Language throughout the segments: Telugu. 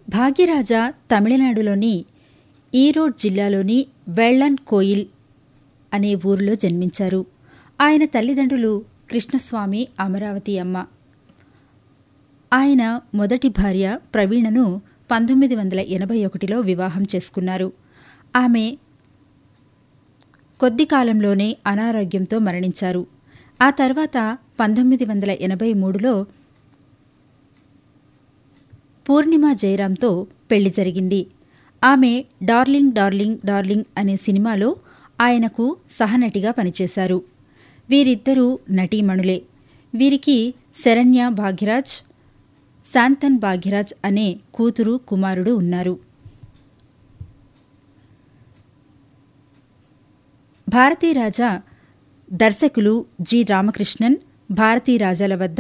భాగ్యరాజ తమిళనాడులోని ఈరోడ్ జిల్లాలోని వెళ్లన్ కోయిల్ అనే ఊరిలో జన్మించారు ఆయన తల్లిదండ్రులు కృష్ణస్వామి అమరావతి అమ్మ ఆయన మొదటి భార్య ప్రవీణను పంతొమ్మిది వందల ఎనభై ఒకటిలో వివాహం చేసుకున్నారు ఆమె కొద్ది కాలంలోనే అనారోగ్యంతో మరణించారు ఆ తర్వాత పంతొమ్మిది వందల ఎనభై మూడులో పూర్ణిమ జయరాంతో పెళ్లి జరిగింది ఆమె డార్లింగ్ డార్లింగ్ డార్లింగ్ అనే సినిమాలో ఆయనకు సహనటిగా పనిచేశారు వీరిద్దరూ నటీమణులే వీరికి శరణ్య భాగ్యరాజ్ శాంతన్ భాగ్యరాజ్ అనే కూతురు కుమారుడు ఉన్నారు భారతీరాజా దర్శకులు జి రామకృష్ణన్ భారతీరాజాల వద్ద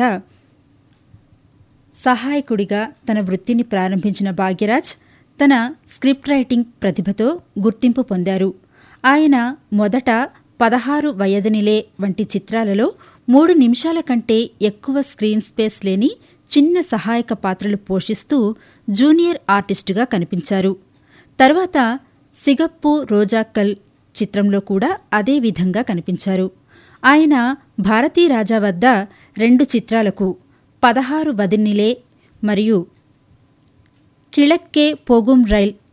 సహాయకుడిగా తన వృత్తిని ప్రారంభించిన భాగ్యరాజ్ తన స్క్రిప్ట్ రైటింగ్ ప్రతిభతో గుర్తింపు పొందారు ఆయన మొదట పదహారు వయదనిలే వంటి చిత్రాలలో మూడు నిమిషాల కంటే ఎక్కువ స్క్రీన్ స్పేస్ లేని చిన్న సహాయక పాత్రలు పోషిస్తూ జూనియర్ ఆర్టిస్టుగా కనిపించారు తర్వాత సిగప్పు రోజాక్కల్ చిత్రంలో కూడా అదే విధంగా కనిపించారు ఆయన భారతీ రాజా వద్ద రెండు చిత్రాలకు పదహారు వదిన్నిలే మరియు కిళక్కే పోగుం రైల్